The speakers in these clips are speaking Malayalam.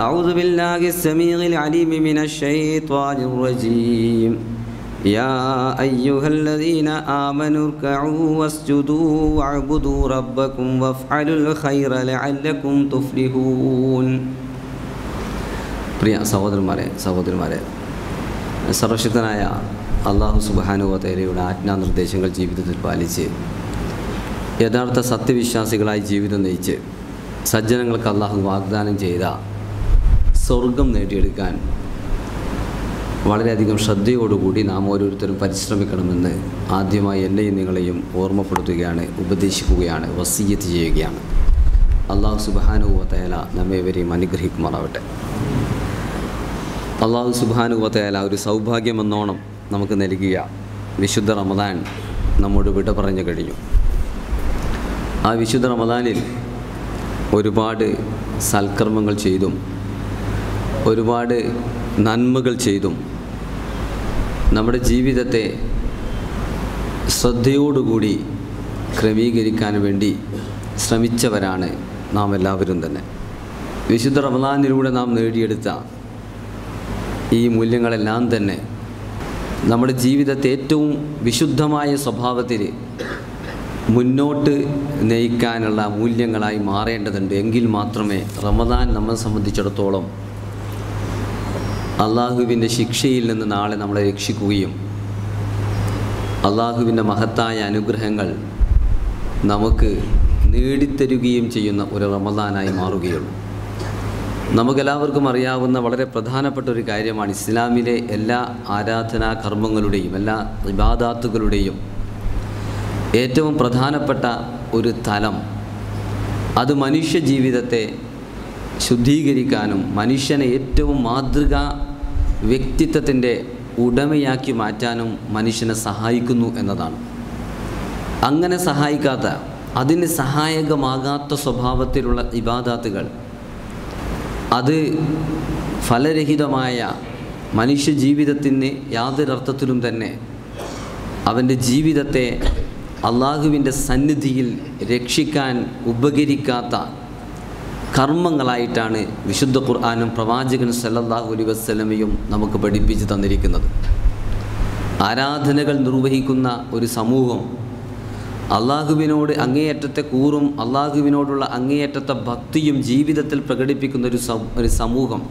أعوذ بالله السميع العليم من الشيطان الرجيم يا أيها الذين آمنوا اركعوا واسجدوا واعبدوا ربكم وافعلوا الخير لعلكم تفلحون പ്രിയ സഹോദരന്മാരെ സഹോദരന്മാരെ സർവശക്തനായ അള്ളാഹു സുബാനുവതയുടെ ആജ്ഞാനിർദ്ദേശങ്ങൾ ജീവിതത്തിൽ പാലിച്ച് യഥാർത്ഥ സത്യവിശ്വാസികളായി ജീവിതം നയിച്ച് സജ്ജനങ്ങൾക്ക് അള്ളാഹു വാഗ്ദാനം ചെയ്ത സ്വർഗം നേടിയെടുക്കാൻ വളരെയധികം ശ്രദ്ധയോടുകൂടി നാം ഓരോരുത്തരും പരിശ്രമിക്കണമെന്ന് ആദ്യമായി എന്നെയും നിങ്ങളെയും ഓർമ്മപ്പെടുത്തുകയാണ് ഉപദേശിക്കുകയാണ് വസീയത്ത് ചെയ്യുകയാണ് അള്ളാഹു സുബാനുവതല നമ്മെ ഇവരെയും അനുഗ്രഹിക്കുമാറാവട്ടെ അള്ളാഹു സുബാനുവതല ഒരു സൗഭാഗ്യമെന്നോണം നമുക്ക് നൽകിയ വിശുദ്ധ റമദാൻ നമ്മോട് വിട പറഞ്ഞു കഴിഞ്ഞു ആ വിശുദ്ധ റമദാനിൽ ഒരുപാട് സൽക്കർമ്മങ്ങൾ ചെയ്തും ഒരുപാട് നന്മകൾ ചെയ്തും നമ്മുടെ ജീവിതത്തെ ശ്രദ്ധയോടുകൂടി ക്രമീകരിക്കാൻ വേണ്ടി ശ്രമിച്ചവരാണ് നാം എല്ലാവരും തന്നെ വിശുദ്ധ റമദാനിലൂടെ നാം നേടിയെടുത്ത ഈ മൂല്യങ്ങളെല്ലാം തന്നെ നമ്മുടെ ജീവിതത്തെ ഏറ്റവും വിശുദ്ധമായ സ്വഭാവത്തിൽ മുന്നോട്ട് നയിക്കാനുള്ള മൂല്യങ്ങളായി മാറേണ്ടതുണ്ട് എങ്കിൽ മാത്രമേ റമദാൻ നമ്മെ സംബന്ധിച്ചിടത്തോളം അള്ളാഹുവിൻ്റെ ശിക്ഷയിൽ നിന്ന് നാളെ നമ്മളെ രക്ഷിക്കുകയും അള്ളാഹുവിൻ്റെ മഹത്തായ അനുഗ്രഹങ്ങൾ നമുക്ക് നേടിത്തരുകയും ചെയ്യുന്ന ഒരു റമദാനായി മാറുകയുള്ളൂ നമുക്കെല്ലാവർക്കും അറിയാവുന്ന വളരെ പ്രധാനപ്പെട്ട ഒരു കാര്യമാണ് ഇസ്ലാമിലെ എല്ലാ ആരാധനാ കർമ്മങ്ങളുടെയും എല്ലാ ഇബാദാത്തുകളുടെയും ഏറ്റവും പ്രധാനപ്പെട്ട ഒരു തലം അത് മനുഷ്യ ജീവിതത്തെ ശുദ്ധീകരിക്കാനും മനുഷ്യനെ ഏറ്റവും മാതൃക വ്യക്തിത്വത്തിൻ്റെ ഉടമയാക്കി മാറ്റാനും മനുഷ്യനെ സഹായിക്കുന്നു എന്നതാണ് അങ്ങനെ സഹായിക്കാത്ത അതിന് സഹായകമാകാത്ത സ്വഭാവത്തിലുള്ള ഇബാദാത്തുകൾ അത് ഫലരഹിതമായ മനുഷ്യ ജീവിതത്തിന് യാതൊരർത്ഥത്തിലും തന്നെ അവൻ്റെ ജീവിതത്തെ അള്ളാഹുവിൻ്റെ സന്നിധിയിൽ രക്ഷിക്കാൻ ഉപകരിക്കാത്ത കർമ്മങ്ങളായിട്ടാണ് വിശുദ്ധ ഖുർആാനും പ്രവാചകൻ സല്ലല്ലാഹു അലൈഹി വസ്ലമയും നമുക്ക് പഠിപ്പിച്ചു തന്നിരിക്കുന്നത് ആരാധനകൾ നിർവഹിക്കുന്ന ഒരു സമൂഹം അള്ളാഹുവിനോട് അങ്ങേയറ്റത്തെ കൂറും അള്ളാഹുവിനോടുള്ള അങ്ങേയറ്റത്തെ ഭക്തിയും ജീവിതത്തിൽ പ്രകടിപ്പിക്കുന്ന ഒരു ഒരു സമൂഹം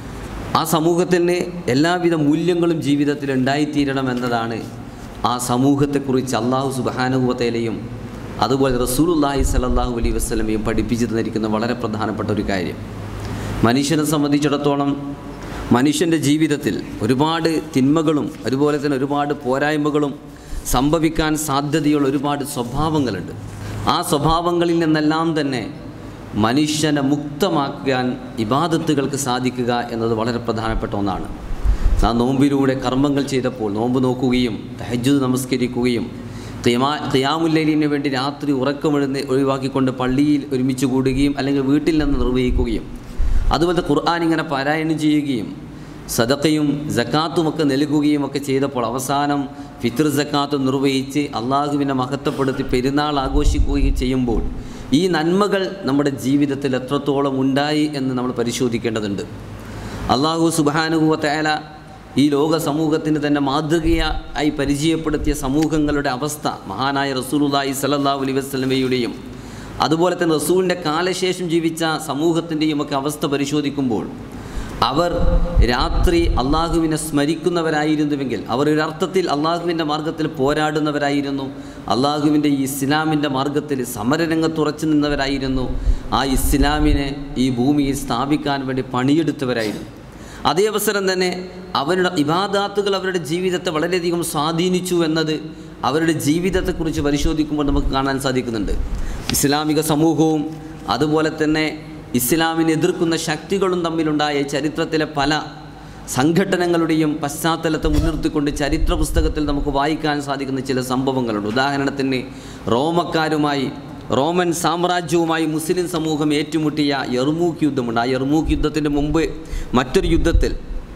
ആ സമൂഹത്തിന് എല്ലാവിധ മൂല്യങ്ങളും ജീവിതത്തിൽ ഉണ്ടായിത്തീരണം എന്നതാണ് ആ സമൂഹത്തെക്കുറിച്ച് അള്ളാഹു സുബാനുഭവത്തേലെയും അതുപോലെ റസൂലുല്ലാഹി സലല്ലാഹു അലൈ വസ്ലമയും പഠിപ്പിച്ചു തന്നിരിക്കുന്ന വളരെ പ്രധാനപ്പെട്ട ഒരു കാര്യം മനുഷ്യനെ സംബന്ധിച്ചിടത്തോളം മനുഷ്യൻ്റെ ജീവിതത്തിൽ ഒരുപാട് തിന്മകളും അതുപോലെ തന്നെ ഒരുപാട് പോരായ്മകളും സംഭവിക്കാൻ സാധ്യതയുള്ള ഒരുപാട് സ്വഭാവങ്ങളുണ്ട് ആ സ്വഭാവങ്ങളിൽ നിന്നെല്ലാം തന്നെ മനുഷ്യനെ മുക്തമാക്കാൻ ഇബാദത്തുകൾക്ക് സാധിക്കുക എന്നത് വളരെ പ്രധാനപ്പെട്ട ഒന്നാണ് ആ നോമ്പിലൂടെ കർമ്മങ്ങൾ ചെയ്തപ്പോൾ നോമ്പ് നോക്കുകയും തഹജുദ് നമസ്കരിക്കുകയും ഖിയാ ഖിയാമുല്ലലിന് വേണ്ടി രാത്രി ഉറക്കമെഴുന്ന് ഒഴിവാക്കിക്കൊണ്ട് പള്ളിയിൽ ഒരുമിച്ച് കൂടുകയും അല്ലെങ്കിൽ വീട്ടിൽ നിന്ന് നിർവഹിക്കുകയും അതുപോലെ ഖുർആൻ ഇങ്ങനെ പാരായണം ചെയ്യുകയും സദക്കയും ജക്കാത്തുമൊക്കെ നൽകുകയും ഒക്കെ ചെയ്തപ്പോൾ അവസാനം ഫിത്ർ ജക്കാത്ത് നിർവഹിച്ച് അള്ളാഹുവിനെ മഹത്വപ്പെടുത്തി പെരുന്നാൾ ആഘോഷിക്കുകയും ചെയ്യുമ്പോൾ ഈ നന്മകൾ നമ്മുടെ ജീവിതത്തിൽ എത്രത്തോളം ഉണ്ടായി എന്ന് നമ്മൾ പരിശോധിക്കേണ്ടതുണ്ട് അള്ളാഹു സുബാനുഭവത്തേല ഈ ലോക സമൂഹത്തിന് തന്നെ മാതൃകയായി പരിചയപ്പെടുത്തിയ സമൂഹങ്ങളുടെ അവസ്ഥ മഹാനായ റസൂലുല്ലാഹി സല്ലല്ലാഹു അലൈഹി വസല്ലമയുടെയും അതുപോലെ തന്നെ റസൂലിൻ്റെ കാലശേഷം ജീവിച്ച സമൂഹത്തിൻ്റെയും ഒക്കെ അവസ്ഥ പരിശോധിക്കുമ്പോൾ അവർ രാത്രി അള്ളാഹുവിനെ സ്മരിക്കുന്നവരായിരുന്നുവെങ്കിൽ അവർ ഒരർത്ഥത്തിൽ അള്ളാഹുവിൻ്റെ മാർഗത്തിൽ പോരാടുന്നവരായിരുന്നു അള്ളാഹുവിൻ്റെ ഈ ഇസ്ലാമിൻ്റെ മാർഗത്തിൽ സമരരംഗത്ത് ഉറച്ചു നിന്നവരായിരുന്നു ആ ഇസ്ലാമിനെ ഈ ഭൂമിയിൽ സ്ഥാപിക്കാൻ വേണ്ടി പണിയെടുത്തവരായിരുന്നു അതേ അവസരം തന്നെ അവരുടെ ഇബാദാത്തുകൾ അവരുടെ ജീവിതത്തെ വളരെയധികം സ്വാധീനിച്ചു എന്നത് അവരുടെ ജീവിതത്തെക്കുറിച്ച് പരിശോധിക്കുമ്പോൾ നമുക്ക് കാണാൻ സാധിക്കുന്നുണ്ട് ഇസ്ലാമിക സമൂഹവും അതുപോലെ തന്നെ ഇസ്ലാമിനെ എതിർക്കുന്ന ശക്തികളും തമ്മിലുണ്ടായ ചരിത്രത്തിലെ പല സംഘടനകളുടെയും പശ്ചാത്തലത്തെ മുൻനിർത്തിക്കൊണ്ട് ചരിത്ര പുസ്തകത്തിൽ നമുക്ക് വായിക്കാൻ സാധിക്കുന്ന ചില സംഭവങ്ങളുണ്ട് ഉദാഹരണത്തിന് റോമക്കാരുമായി റോമൻ സാമ്രാജ്യവുമായി മുസ്ലിം സമൂഹം ഏറ്റുമുട്ടിയ യർമൂക്ക് യുദ്ധമുണ്ട് ആ യർമൂക്ക് യുദ്ധത്തിൻ്റെ മുമ്പ് മറ്റൊരു യുദ്ധത്തിൽ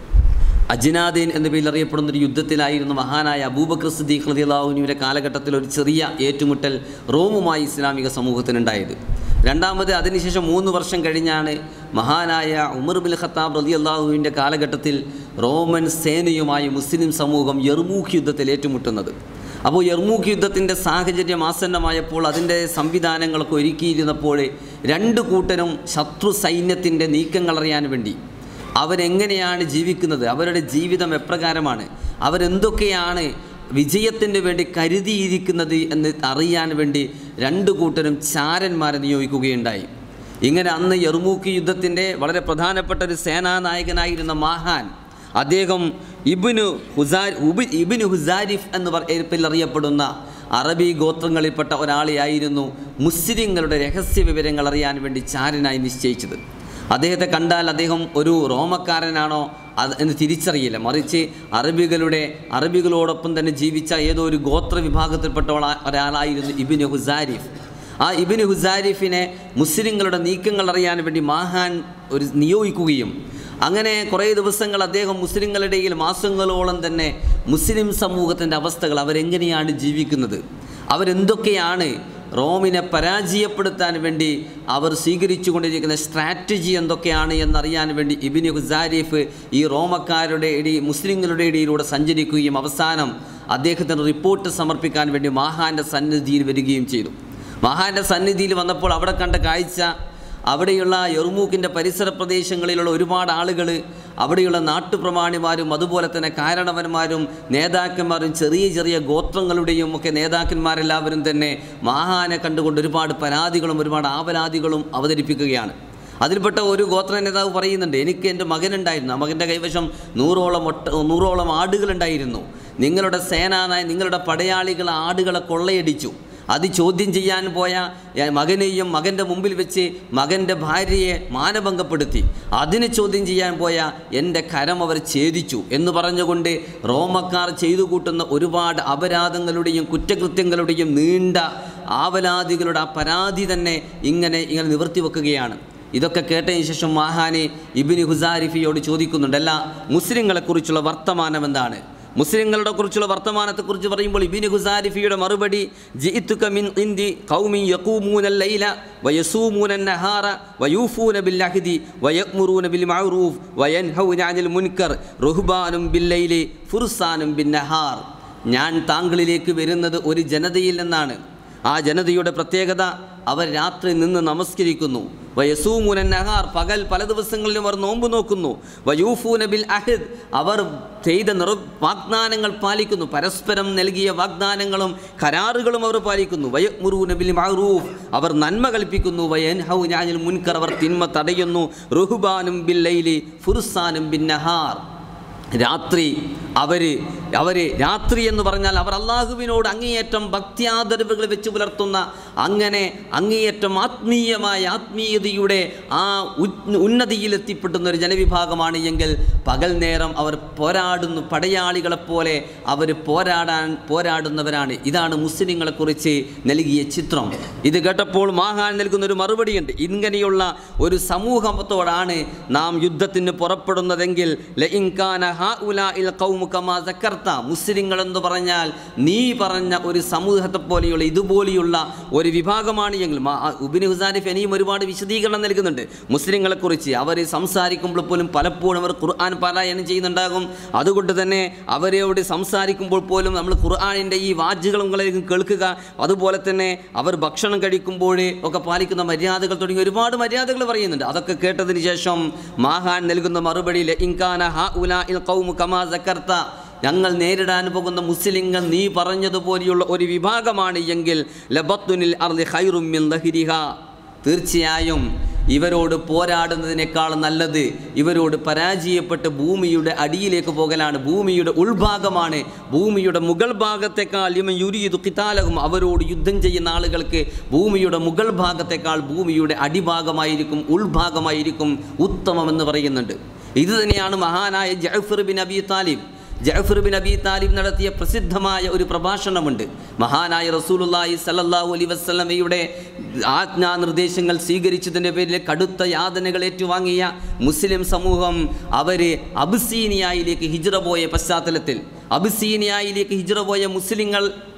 അജ്നാദീൻ എന്ന പേരിൽ അറിയപ്പെടുന്ന ഒരു യുദ്ധത്തിലായിരുന്നു മഹാനായ അബൂബക്കർ സിദ്ദീഖ് റളിയല്ലാഹുവിൻ്റെ കാലഘട്ടത്തിൽ ഒരു ചെറിയ ഏറ്റുമുട്ടൽ റോമുമായി ഇസ്ലാമിക സമൂഹത്തിനുണ്ടായത് രണ്ടാമത് അതിനുശേഷം മൂന്ന് വർഷം കഴിഞ്ഞാണ് മഹാനായ ഉമർ ബിൻ ഖത്താബ് റലി അള്ളാഹുവിൻ്റെ കാലഘട്ടത്തിൽ റോമൻ സേനയുമായി മുസ്ലിം സമൂഹം യർമൂഖ് യുദ്ധത്തിൽ ഏറ്റുമുട്ടുന്നത് അപ്പോൾ യർമൂഖ് യുദ്ധത്തിൻ്റെ സാഹചര്യം ആസന്നമായപ്പോൾ അതിൻ്റെ സംവിധാനങ്ങളൊക്കെ ഒരുക്കിയിരുന്നപ്പോൾ രണ്ട് കൂട്ടരും ശത്രു സൈന്യത്തിൻ്റെ നീക്കങ്ങൾ അറിയാൻ വേണ്ടി അവരെങ്ങനെയാണ് ജീവിക്കുന്നത് അവരുടെ ജീവിതം എപ്രകാരമാണ് അവരെന്തൊക്കെയാണ് വിജയത്തിന് വേണ്ടി കരുതിയിരിക്കുന്നത് എന്ന് അറിയാൻ വേണ്ടി രണ്ടു കൂട്ടരും ചാരന്മാരെ നിയോഗിക്കുകയുണ്ടായി ഇങ്ങനെ അന്ന് യർമൂക്ക് യുദ്ധത്തിൻ്റെ വളരെ പ്രധാനപ്പെട്ട ഒരു സേനാനായകനായിരുന്ന മാഹാൻ അദ്ദേഹം ഇബിനു ഹുസാ ഉബി ഇബിനു ഹുസാരിഫ് എന്ന് പറ പേരിൽ അറിയപ്പെടുന്ന അറബി ഗോത്രങ്ങളിൽപ്പെട്ട ഒരാളെയായിരുന്നു മുസ്ലിങ്ങളുടെ രഹസ്യ വിവരങ്ങൾ അറിയാൻ വേണ്ടി ചാരനായി നിശ്ചയിച്ചത് അദ്ദേഹത്തെ കണ്ടാൽ അദ്ദേഹം ഒരു റോമക്കാരനാണോ അത് എന്ന് തിരിച്ചറിയില്ല മറിച്ച് അറബികളുടെ അറബികളോടൊപ്പം തന്നെ ജീവിച്ച ഏതോ ഒരു ഗോത്ര വിഭാഗത്തിൽപ്പെട്ട ഒളാ- ഒരാളായിരുന്നു ഇബിന് ഹുസാരിഫ് ആ ഇബിന് ഹുസാരിഫിനെ മുസ്ലിങ്ങളുടെ നീക്കങ്ങൾ അറിയാൻ വേണ്ടി മാഹാൻ ഒരു നിയോഗിക്കുകയും അങ്ങനെ കുറേ ദിവസങ്ങൾ അദ്ദേഹം മുസ്ലിങ്ങളുടെ ഇടയിൽ മാസങ്ങളോളം തന്നെ മുസ്ലിം സമൂഹത്തിൻ്റെ അവസ്ഥകൾ അവരെങ്ങനെയാണ് ജീവിക്കുന്നത് അവരെന്തൊക്കെയാണ് റോമിനെ പരാജയപ്പെടുത്താൻ വേണ്ടി അവർ സ്വീകരിച്ചു കൊണ്ടിരിക്കുന്ന സ്ട്രാറ്റജി എന്തൊക്കെയാണ് എന്നറിയാൻ വേണ്ടി ഇബിന് ഹുസാരിഫ് ഈ റോമക്കാരുടെ ഇടയിൽ മുസ്ലിങ്ങളുടെ ഇടയിലൂടെ സഞ്ചരിക്കുകയും അവസാനം അദ്ദേഹത്തിന് റിപ്പോർട്ട് സമർപ്പിക്കാൻ വേണ്ടി മാഹാൻ്റെ സന്നിധിയിൽ വരികയും ചെയ്തു മഹാന്റെ സന്നിധിയിൽ വന്നപ്പോൾ അവിടെ കണ്ട കാഴ്ച അവിടെയുള്ള യർമൂക്കിൻ്റെ പരിസര പ്രദേശങ്ങളിലുള്ള ഒരുപാട് ആളുകൾ അവിടെയുള്ള നാട്ടുപ്രമാണിമാരും അതുപോലെ തന്നെ കാരണവന്മാരും നേതാക്കന്മാരും ചെറിയ ചെറിയ ഗോത്രങ്ങളുടെയും ഒക്കെ നേതാക്കന്മാരെല്ലാവരും തന്നെ മഹാനെ കണ്ടുകൊണ്ട് ഒരുപാട് പരാതികളും ഒരുപാട് ആപരാതികളും അവതരിപ്പിക്കുകയാണ് അതിൽപ്പെട്ട ഒരു ഗോത്ര നേതാവ് പറയുന്നുണ്ട് എനിക്ക് എൻ്റെ മകനുണ്ടായിരുന്നു ആ മകൻ്റെ കൈവശം നൂറോളം ഒട്ട നൂറോളം ആടുകളുണ്ടായിരുന്നു നിങ്ങളുടെ സേനാനായ നിങ്ങളുടെ പടയാളികൾ ആടുകളെ കൊള്ളയടിച്ചു അത് ചോദ്യം ചെയ്യാൻ പോയ ഏ, മകനെയും മകൻ്റെ മുമ്പിൽ വെച്ച് മകൻ്റെ ഭാര്യയെ മാനഭംഗപ്പെടുത്തി അതിനെ ചോദ്യം ചെയ്യാൻ പോയ എൻ്റെ കരം അവർ ഛേദിച്ചു എന്ന് പറഞ്ഞുകൊണ്ട് റോമക്കാർ ചെയ്തു കൂട്ടുന്ന ഒരുപാട് അപരാധങ്ങളുടെയും കുറ്റകൃത്യങ്ങളുടെയും നീണ്ട ആവലാദികളുടെ ആ പരാതി തന്നെ ഇങ്ങനെ ഇങ്ങനെ നിവർത്തി വെക്കുകയാണ് ഇതൊക്കെ കേട്ടതിന് ശേഷം മാഹാനെ ഇബിന് ഹുസാരിഫിയോട് ചോദിക്കുന്നുണ്ട് അല്ല മുസ്ലിങ്ങളെക്കുറിച്ചുള്ള വർത്തമാനം എന്താണ് മുസ്ലിങ്ങളുടെ കുറിച്ചുള്ള വർത്തമാനത്തെക്കുറിച്ച് പറയുമ്പോൾ ഇബിന് ഹുസാരിഫിയുടെ മറുപടി ജിഇത്തുക മിൻ ഇന്ദി ഖൗമി യഖൂമൂന ലൈല വയസൂമൂന നഹാറ വയൂഫൂന ബിൽ അഹ്ദി വയഅ്മുറൂന ബിൽ മഅറൂഫ് വയൻഹൗന അനിൽ മുൻകർ റുഹ്ബാനും ബിൽ ലൈലി ഫുർസാനും ബിൻ നഹാർ ഞാൻ താങ്കളിലേക്ക് വരുന്നത് ഒരു ജനതയിൽ നിന്നാണ് ആ ജനതയുടെ പ്രത്യേകത അവർ രാത്രി നിന്ന് നമസ്കരിക്കുന്നു വയസൂമുനൻ നഹാർ പകൽ പല ദിവസങ്ങളിലും അവർ നോമ്പ് നോക്കുന്നു വയൂഫൂന ബിൽ അഹിദ് അവർ ചെയ്ത നിറ വാഗ്ദാനങ്ങൾ പാലിക്കുന്നു പരസ്പരം നൽകിയ വാഗ്ദാനങ്ങളും കരാറുകളും അവർ പാലിക്കുന്നു വയമുറൂന ബിൽ മഅറൂഫ് അവർ നന്മ കൽപ്പിക്കുന്നു വയൻഹൗ ഞാനിൽ മുൻകർ അവർ തിന്മ തടയുന്നു റുഹുബാനും ബിൽ ലൈലി ഫുർസാനും ബിൻ നഹാർ രാത്രി അവർ അവർ രാത്രി എന്ന് പറഞ്ഞാൽ അവർ അള്ളാഹുവിനോട് അങ്ങേയറ്റം ഭക്തിയാദരവുകൾ വെച്ച് പുലർത്തുന്ന അങ്ങനെ അങ്ങേയറ്റം ആത്മീയമായ ആത്മീയതയുടെ ആ ഉന്ന- ഉന്നതിയിലെത്തിപ്പെടുന്ന ഒരു ജനവിഭാഗമാണ് എങ്കിൽ പകൽ നേരം അവർ പോരാടുന്നു പടയാളികളെപ്പോലെ അവർ പോരാടാൻ പോരാടുന്നവരാണ് ഇതാണ് മുസ്ലിങ്ങളെക്കുറിച്ച് നൽകിയ ചിത്രം ഇത് കേട്ടപ്പോൾ മാഹാൻ നൽകുന്ന ഒരു മറുപടിയുണ്ട് ഇങ്ങനെയുള്ള ഒരു സമൂഹത്തോടാണ് നാം യുദ്ധത്തിന് പുറപ്പെടുന്നതെങ്കിൽ ലഇൻകാന ഹാഉലാഇൽ ഖൗമു കമാ സക്കർത്ത മുസ്ലിങ്ങൾ എന്ന് പറഞ്ഞാൽ നീ പറഞ്ഞ ഒരു സമൂഹത്തെ പോലെയുള്ള ഇതുപോലെയുള്ള ഒരു വിഭാഗമാണ് എങ്കിൽ മാ- ഉബിന് ഹുസാരിഫ് ഇനിയും ഒരുപാട് വിശദീകരണം നൽകുന്നുണ്ട് മുസ്ലിങ്ങളെക്കുറിച്ച് അവർ സംസാരിക്കുമ്പോൾ പോലും പലപ്പോഴും അവർ ഖുർആൻ പാരായണം ചെയ്യുന്നുണ്ടാകും അതുകൊണ്ട് തന്നെ അവരോട് സംസാരിക്കുമ്പോൾ പോലും നമ്മൾ ഖുർആാനിൻ്റെ ഈ വാചുകളും കേൾക്കുക അതുപോലെ തന്നെ അവർ ഭക്ഷണം കഴിക്കുമ്പോൾ ഒക്കെ പാലിക്കുന്ന മര്യാദകൾ തുടങ്ങി ഒരുപാട് മര്യാദകൾ പറയുന്നുണ്ട് അതൊക്കെ കേട്ടതിന് ശേഷം മാഹാൻ നൽകുന്ന മറുപടിയിൽ ഇൻകാന ഹാ ഉലാ ഇൽ ഖൗമു കമാ സക്കർത്ത ഞങ്ങൾ നേരിടാൻ പോകുന്ന മുസ്ലിങ്ങൾ നീ പറഞ്ഞതുപോലെയുള്ള ഒരു വിഭാഗമാണ് എങ്കിൽ ലബത്തുനിൽ അർളി ഖൈറും മിൻ ലഹിരിഹ തീർച്ചയായും ഇവരോട് പോരാടുന്നതിനേക്കാൾ നല്ലത് ഇവരോട് പരാജയപ്പെട്ട് ഭൂമിയുടെ അടിയിലേക്ക് പോകലാണ് ഭൂമിയുടെ ഉൾഭാഗമാണ് ഭൂമിയുടെ മുകൾ ഭാഗത്തേക്കാൾ ഇമൻ യുരീദു കിതാലകും അവരോട് യുദ്ധം ചെയ്യുന്ന ആളുകൾക്ക് ഭൂമിയുടെ മുകൾ ഭാഗത്തേക്കാൾ ഭൂമിയുടെ അടിഭാഗമായിരിക്കും ഉൾഭാഗമായിരിക്കും ഉത്തമമെന്ന് പറയുന്നുണ്ട് ഇത് തന്നെയാണ് മഹാനായ Jafar bin Abi Talib Jafar bin Abi Talib നടത്തിയ പ്രസിദ്ധമായ ഒരു പ്രഭാഷണമുണ്ട് മഹാനായ റസൂലുള്ളാഹി സല്ലല്ലാഹു അലൈഹി വസല്ലമയുടെ ആജ്ഞാനിർദ്ദേശങ്ങൾ സ്വീകരിച്ചതിൻ്റെ പേരിൽ കടുത്ത യാതനകൾ ഏറ്റുവാങ്ങിയ മുസ്ലിം സമൂഹം അവർ അബിസീനിയയിലേക്ക് ഹിജ്റ പോയ പശ്ചാത്തലത്തിൽ അബിസീനിയയിലേക്ക് ഹിജ്റ പോയ മുസ്ലിങ്ങൾ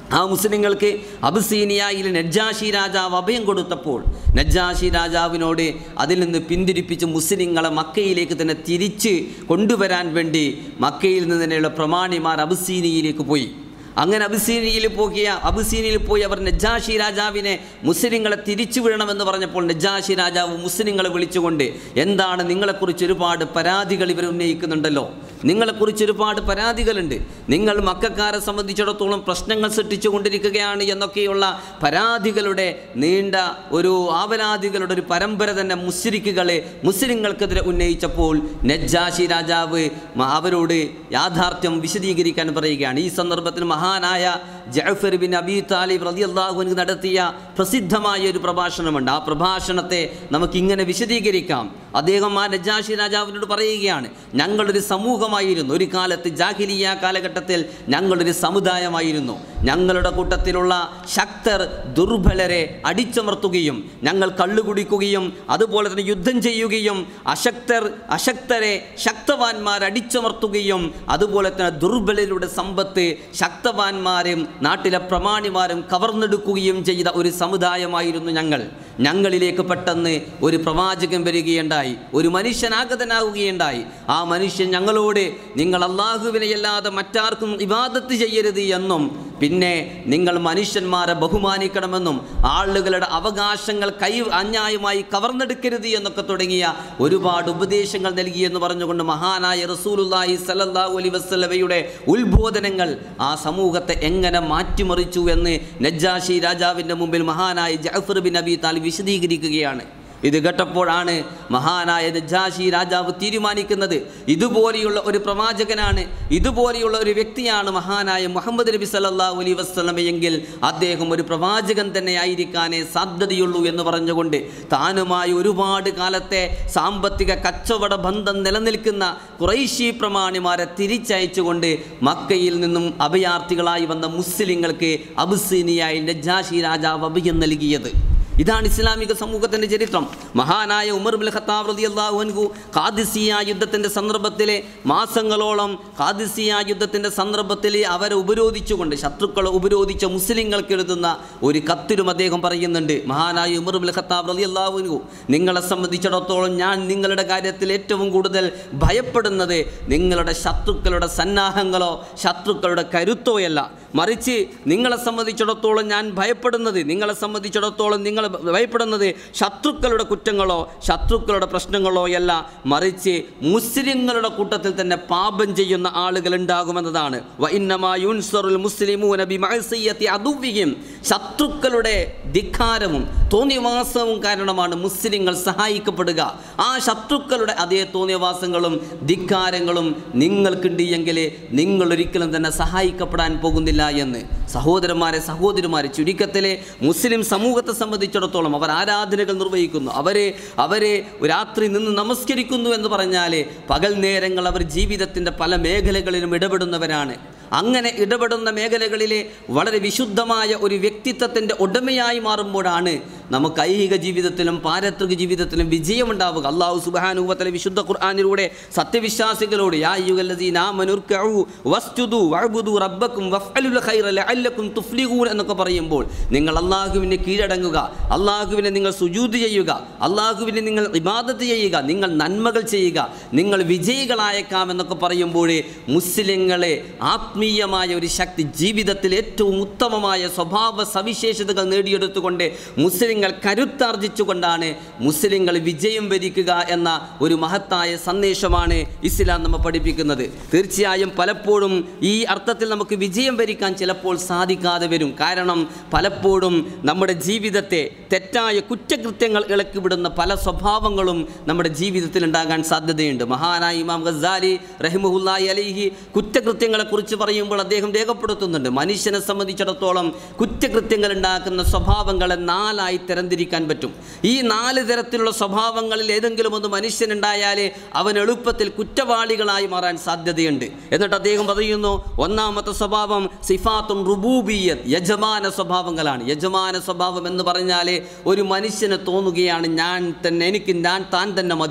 ആ മുസ്ലിങ്ങൾക്ക് അബസീനിയയിൽ നജ്ജാഷി രാജാവ് അഭയം കൊടുത്തപ്പോൾ നജ്ജാഷി രാജാവിനോട് അതിൽ നിന്ന് പിന്തിരിപ്പിച്ച് മുസ്ലിങ്ങളെ മക്കയിലേക്ക് തന്നെ തിരിച്ച് കൊണ്ടുവരാൻ വേണ്ടി മക്കയിൽ നിന്ന് തന്നെയുള്ള പ്രമാണിമാർ അബസീനിയയിലേക്ക് പോയി അങ്ങനെ അബിസീനിയിൽ പോകിയ അബിസീനിയിൽ പോയി അവർ നജാഷി രാജാവിനെ മുസ്ലിങ്ങളെ തിരിച്ചു വിടണമെന്ന് പറഞ്ഞപ്പോൾ നജാഷി രാജാവ് മുസ്ലിങ്ങളെ വിളിച്ചുകൊണ്ട് എന്താണ് നിങ്ങളെക്കുറിച്ച് ഒരുപാട് പരാതികൾ ഇവർ ഉന്നയിക്കുന്നുണ്ടല്ലോ നിങ്ങളെക്കുറിച്ച് ഒരുപാട് പരാതികളുണ്ട് നിങ്ങൾ മക്കാരെ സംബന്ധിച്ചിടത്തോളം പ്രശ്നങ്ങൾ സൃഷ്ടിച്ചു കൊണ്ടിരിക്കുകയാണ് എന്നൊക്കെയുള്ള പരാതികളുടെ നീണ്ട ഒരു ആവലാദികളുടെ ഒരു പരമ്പര തന്നെ മുസ്ലിക്കുകളെ മുസ്ലിങ്ങൾക്കെതിരെ ഉന്നയിച്ചപ്പോൾ നജ്ജാഷി രാജാവ് മ- അവരോട് യാഥാർത്ഥ്യം വിശദീകരിക്കാൻ പറയുകയാണ് ഈ സന്ദർഭത്തിൽ മഹാനായ ജഅഫർ ബിൻ അബി താലിബ് റളിയല്ലാഹു അൻഹു നടത്തിയ പ്രസിദ്ധമായ ഒരു പ്രഭാഷണമുണ്ട് ആ പ്രഭാഷണത്തെ നമുക്കിങ്ങനെ വിശദീകരിക്കാം അദ്ദേഹം ആ നജാഷി രാജാവിനോട് പറയുകയാണ് ഞങ്ങളൊരു സമൂഹമായിരുന്നു ഒരു കാലത്ത് ജാഹിലിയ കാലഘട്ടത്തിൽ ഞങ്ങളൊരു സമുദായമായിരുന്നു ഞങ്ങളുടെ കൂട്ടത്തിലുള്ള ശക്തർ ദുർബലരെ അടിച്ചമർത്തുകയും ഞങ്ങൾ കള്ളു കുടിക്കുകയും അതുപോലെ തന്നെ യുദ്ധം ചെയ്യുകയും അശക്തർ അശക്തരെ ശക്തവാന്മാർ അടിച്ചമർത്തുകയും അതുപോലെ തന്നെ ദുർബലരുടെ സമ്പത്ത് ശക്തവാന്മാരും നാട്ടിലെ പ്രമാണിമാരും കവർന്നെടുക്കുകയും ചെയ്ത ഒരു സമുദായമായിരുന്നു ഞങ്ങൾ ഞങ്ങളിലേക്ക് പെട്ടെന്ന് ഒരു പ്രവാചകൻ വരികയുണ്ടായി ഒരു മനുഷ്യനാഗതനാവുകയുണ്ടായി ആ മനുഷ്യൻ ഞങ്ങളോട് നിങ്ങൾ അള്ളാഹുവിനെയല്ലാതെ മറ്റാർക്കും ഇബാദത്ത് ചെയ്യരുത് എന്നും പിന്നെ നിങ്ങൾ മനുഷ്യന്മാരെ ബഹുമാനിക്കണമെന്നും ആളുകളുടെ അവകാശങ്ങൾ കൈ അന്യായമായി കവർന്നെടുക്കരുത് എന്നൊക്കെ തുടങ്ങിയ ഒരുപാട് ഉപദേശങ്ങൾ നൽകിയെന്ന് പറഞ്ഞുകൊണ്ട് മഹാനായ റസൂലുല്ലാഹി സല്ലല്ലാഹു അലൈഹി വസല്ലമയുടെ ഉത്ബോധനങ്ങൾ ആ സമൂഹത്തെ എങ്ങനെ മാറ്റിമറിച്ചു എന്ന് നജ്ജാഷി രാജാവിൻ്റെ മുമ്പിൽ മഹാനായ ജഅഫർ ബിൻ അബി താലിബ് വിശദീകരിക്കുകയാണ് ഇത് കേട്ടപ്പോഴാണ് മഹാനായ നജ്ജാഷി രാജാവ് തീരുമാനിക്കുന്നത് ഇതുപോലെയുള്ള ഒരു പ്രവാചകനാണ് ഇതുപോലെയുള്ള ഒരു വ്യക്തിയാണ് മഹാനായ മുഹമ്മദ് നബി സല്ലല്ലാഹു അലൈഹി വസല്ലമയെങ്കിൽ അദ്ദേഹം ഒരു പ്രവാചകൻ തന്നെ ആയിരിക്കാനേ സാധ്യതയുള്ളൂ എന്ന് പറഞ്ഞുകൊണ്ട് താനുമായി ഒരുപാട് കാലത്തെ സാമ്പത്തിക കച്ചവട ബന്ധം നിലനിൽക്കുന്ന കുറൈശി പ്രമാണിമാരെ തിരിച്ചയച്ചുകൊണ്ട് മക്കയിൽ നിന്നും അഭയാർത്ഥികളായി വന്ന മുസ്ലിങ്ങൾക്ക് അബുസീനിയായി നജ്ജാഷി രാജാവ് അഭയം നൽകിയത് ഇതാണ് ഇസ്ലാമിക സമൂഹത്തിന്റെ ചരിത്രം മഹാനായ ഉമർ ബിൻ ഖത്താബ് റളിയല്ലാഹു അൻഹു ഖാദിസിയ യുദ്ധത്തിന്റെ സന്ദർഭത്തിലെ മാസങ്ങളോളം ഖാദിസിയ യുദ്ധത്തിന്റെ സന്ദർഭത്തിൽ അവരെ ഉപരോധിച്ചുകൊണ്ട് ശത്രുക്കളെ ഉപരോധിച്ച മുസ്ലിങ്ങൾക്ക് എഴുതുന്ന ഒരു കത്തിലും അദ്ദേഹം പറയുന്നുണ്ട് മഹാനായ ഉമർ ബിൻ ഖത്താബ് റളിയല്ലാഹു അൻഹു നിങ്ങളെ സംബന്ധിച്ചിടത്തോളം ഞാൻ നിങ്ങളുടെ കാര്യത്തിൽ ഏറ്റവും കൂടുതൽ ഭയപ്പെടുന്നത് നിങ്ങളുടെ ശത്രുക്കളുടെ സന്നാഹങ്ങളോ ശത്രുക്കളുടെ കരുത്തോയല്ല മറിച്ച് നിങ്ങളെ സംബന്ധിച്ചിടത്തോളം ഞാൻ ഭയപ്പെടുന്നത് നിങ്ങളെ സംബന്ധിച്ചിടത്തോളം നിങ്ങൾ ഭയപ്പെടുന്നത് ശത്രുക്കളുടെ കുറ്റങ്ങളോ ശത്രുക്കളുടെ പ്രശ്നങ്ങളോ അല്ല മറിച്ച് മുസ്ലിങ്ങളുടെ കൂട്ടത്തിൽ തന്നെ പാപം ചെയ്യുന്ന ആളുകൾ ഉണ്ടാകുമെന്നതാണ് വ ഇന്നമാ യുൻസറുൽ മുസ്ലിമൂന ബിമഅസിയത്തി അദുവ്വിഹിം. ശത്രുക്കളുടെ ധിക്കാരവും തോന്നിയവാസവും കാരണമാണ് മുസ്ലിങ്ങൾ സഹായിക്കപ്പെടുക ആ ശത്രുക്കളുടെ അതേ തോന്നിയവാസങ്ങളും ധിക്കാരങ്ങളും നിങ്ങൾക്കുണ്ട് എങ്കിൽ നിങ്ങൾ ഒരിക്കലും തന്നെ സഹായിക്കപ്പെടാൻ പോകുന്നില്ല എന്ന് സഹോദരന്മാരെ സഹോദരിമാരെ ചുരുക്കത്തിലെ മുസ്ലിം സമൂഹത്തെ സംബന്ധിച്ചിടത്തോളം അവർ ആരാധനകൾ നിർവഹിക്കുന്നു അവരെ അവരെ രാത്രി നിന്ന് നമസ്കരിക്കുന്നു എന്ന് പറഞ്ഞാൽ പകൽ നേരങ്ങൾ അവർ ജീവിതത്തിൻ്റെ പല മേഖലകളിലും ഇടപെടുന്നവരാണ് അങ്ങനെ ഇടപെടുന്ന മേഖലകളിലെ വളരെ വിശുദ്ധമായ ഒരു വ്യക്തിത്വത്തിൻ്റെ ഉടമയായി മാറുമ്പോഴാണ് നമുക്ക് ഐഹിക ജീവിതത്തിലും പാരത്രിക ജീവിതത്തിലും വിജയമുണ്ടാവുക അള്ളാഹു സുബാനുവത്തലെ വിശുദ്ധ ഖുർആാനിലൂടെ സത്യവിശ്വാസികളോട് യാ അയ്യുഹല്ലദീന ആമനു ഇർക്കഉ വസ്ജുദു വഅബ്ദു റബ്ബക്കും വഫ്അലുൽ ഖൈറ ലഅല്ലക്കും തുഫ്ലിഹൂൻ എന്നൊക്കെ പറയുമ്പോൾ നിങ്ങൾ അള്ളാഹുവിന് കീഴടങ്ങുക അള്ളാഹുവിനെ നിങ്ങൾ സുജൂദ് ചെയ്യുക അള്ളാഹുവിനെ നിങ്ങൾ ഇബാദത്ത് ചെയ്യുക നിങ്ങൾ നന്മകൾ ചെയ്യുക നിങ്ങൾ വിജയികളായേക്കാം എന്നൊക്കെ പറയുമ്പോഴേ മുസ്ലിങ്ങളെ ആത്മീയമായ ഒരു ശക്തി ജീവിതത്തിൽ ഏറ്റവും ഉത്തമമായ സ്വഭാവ സവിശേഷതകൾ നേടിയെടുത്തുകൊണ്ട് മുസ്ലിങ്ങൾ കരുത്താർജിച്ചുകൊണ്ടാണ് മുസ്ലിങ്ങൾ വിജയം വരിക്കുക എന്ന ഒരു മഹത്തായ സന്ദേശമാണ് ഇസ്ലാം നമ്മെ പഠിപ്പിക്കുന്നത് തീർച്ചയായും പലപ്പോഴും ഈ അർത്ഥത്തിൽ നമുക്ക് വിജയം വരിക്കാൻ ചിലപ്പോൾ സാധിക്കാതെ വരും കാരണം പലപ്പോഴും നമ്മുടെ ജീവിതത്തെ തെറ്റായ കുറ്റകൃത്യങ്ങൾ ഇളക്കിവിടുന്ന പല സ്വഭാവങ്ങളും നമ്മുടെ ജീവിതത്തിൽ ഉണ്ടാകാൻ സാധ്യതയുണ്ട് മഹാനായ ഇമാം ഗസാലി റഹിമുല്ലായി അലിഹി കുറ്റകൃത്യങ്ങളെക്കുറിച്ച് പറയുമ്പോൾ അദ്ദേഹം രേഖപ്പെടുത്തുന്നുണ്ട് മനുഷ്യനെ സംബന്ധിച്ചിടത്തോളം കുറ്റകൃത്യങ്ങൾ ഉണ്ടാക്കുന്ന സ്വഭാവങ്ങളെ നാലായി തരംതിരിക്കാൻ പറ്റും ഈ നാല് തരത്തിലുള്ള സ്വഭാവങ്ങളിൽ ഏതെങ്കിലും ഒന്ന് മനുഷ്യനുണ്ടായാലേ അവൻ എളുപ്പത്തിൽ കുറ്റവാളികളായി മാറാൻ സാധ്യതയുണ്ട് എന്നിട്ട് അദ്ദേഹം പറയുന്നു ഒന്നാമത്തെ സ്വഭാവം സിഫാത്തും റുബൂബിയത്ത് യജമാന സ്വഭാവങ്ങളാണ് യജമാന സ്വഭാവം എന്ന് പറഞ്ഞാൽ ഒരു മനുഷ്യന് തോന്നുകയാണ് ഞാൻ തന്നെ എനിക്ക് ഞാൻ താൻ തന്നെ മതി